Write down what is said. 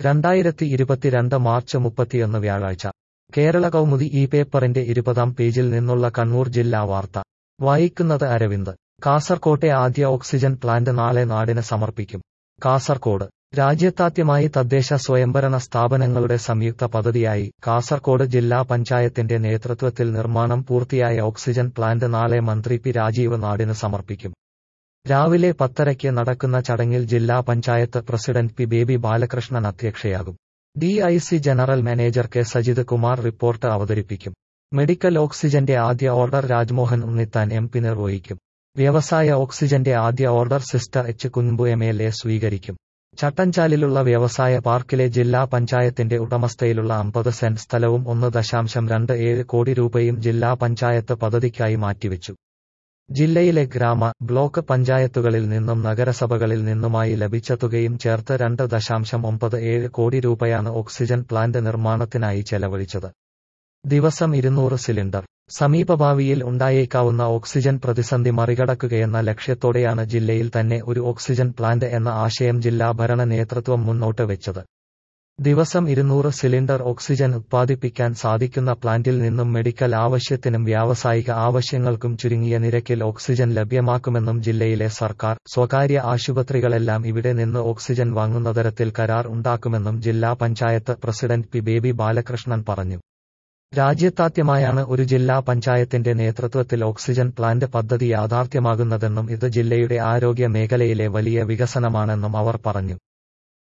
രണ്ടായിരത്തി ഇരുപത്തിരണ്ട് മാർച്ച് മുപ്പത്തിയൊന്ന് വ്യാഴാഴ്ച കേരള കൗമുദി ഈ പേപ്പറിന്റെ ഇരുപതാം പേജിൽ നിന്നുള്ള കണ്ണൂർ ജില്ലാ വാർത്ത വായിക്കുന്നത് അരവിന്ദ് കാസർകോട്ടെ ആദ്യ ഓക്സിജൻ പ്ലാന്റ് നാളെ നാടിന് സമർപ്പിക്കും കാസർകോട് രാജ്യത്താദ്യമായി തദ്ദേശ സ്വയംഭരണ സ്ഥാപനങ്ങളുടെ സംയുക്ത പദ്ധതിയായി കാസർകോട് ജില്ലാ പഞ്ചായത്തിന്റെ നേതൃത്വത്തിൽ നിർമ്മാണം പൂർത്തിയായ ഓക്സിജൻ പ്ലാന്റ് നാളെ മന്ത്രി പി രാജീവ് നാടിന് സമർപ്പിക്കും രാവിലെ പത്തരയ്ക്ക് നടക്കുന്ന ചടങ്ങിൽ ജില്ലാ പഞ്ചായത്ത് പ്രസിഡന്റ് പി ബേബി ബാലകൃഷ്ണൻ അധ്യക്ഷയാകും D I C general manager K Sajith Kumar report അവതരിപ്പിക്കും മെഡിക്കൽ ഓക്സിജന്റെ ആദ്യ order Rajmohan Unnithan M P നിർവഹിക്കും വ്യവസായ ഓക്സിജന്റെ ആദ്യ order sister H Kunhambu M L A സ്വീകരിക്കും ചട്ടഞ്ചാലിലുള്ള വ്യവസായ പാർക്കിലെ ജില്ലാ പഞ്ചായത്തിന്റെ ഉടമസ്ഥയിലുള്ള അമ്പത് സെന്റ് സ്ഥലവും ഒന്ന് ദശാംശം രണ്ട് ഏഴ് കോടി രൂപയും ജില്ലാ പഞ്ചായത്ത് പദ്ധതിക്കായി മാറ്റിവെച്ചു ജില്ലയിലെ ഗ്രാമ ബ്ലോക്ക് പഞ്ചായത്തുകളിൽ നിന്നും നഗരസഭകളിൽ നിന്നുമായി ലഭിച്ച തുകയും ചേർത്ത് രണ്ട് ദശാംശം ഒമ്പത് ഏഴ് കോടി രൂപയാണ് ഓക്സിജൻ പ്ലാന്റ് നിർമ്മാണത്തിനായി ചെലവഴിച്ചത് ദിവസം ഇരുന്നൂറ് സിലിണ്ടർ സമീപഭാവിയിൽ ഉണ്ടായേക്കാവുന്ന ഓക്സിജൻ പ്രതിസന്ധി മറികടക്കുകയെന്ന ലക്ഷ്യത്തോടെയാണ് ജില്ലയിൽ തന്നെ ഒരു ഓക്സിജൻ പ്ലാന്റ് എന്ന ആശയം ജില്ലാ ഭരണ നേതൃത്വം മുന്നോട്ട് വെച്ചത് ദിവസം ഇരുന്നൂറ് സിലിണ്ടർ ഓക്സിജൻ ഉത്പാദിപ്പിക്കാൻ സാധിക്കുന്ന പ്ലാന്റിൽ നിന്നും മെഡിക്കൽ ആവശ്യത്തിനും വ്യാവസായിക ആവശ്യങ്ങൾക്കും ചുരുങ്ങിയ നിരക്കിൽ ഓക്സിജൻ ലഭ്യമാക്കുമെന്നും ജില്ലയിലെ സർക്കാർ സ്വകാര്യ ആശുപത്രികളെല്ലാം ഇവിടെ നിന്ന് ഓക്സിജൻ വാങ്ങുന്ന തരത്തിൽ കരാർ ഉണ്ടാക്കുമെന്നും ജില്ലാ പഞ്ചായത്ത് പ്രസിഡന്റ് പി ബേബി ബാലകൃഷ്ണൻ പറഞ്ഞു രാജ്യത്താദ്യമായാണ് ഒരു ജില്ലാ പഞ്ചായത്തിന്റെ നേതൃത്വത്തിൽ ഓക്സിജൻ പ്ലാന്റ് പദ്ധതി യാഥാർത്ഥ്യമാകുന്നതെന്നും ഇത് ജില്ലയുടെ ആരോഗ്യ മേഖലയിലെ വലിയ വികസനമാണെന്നും അവർ പറഞ്ഞു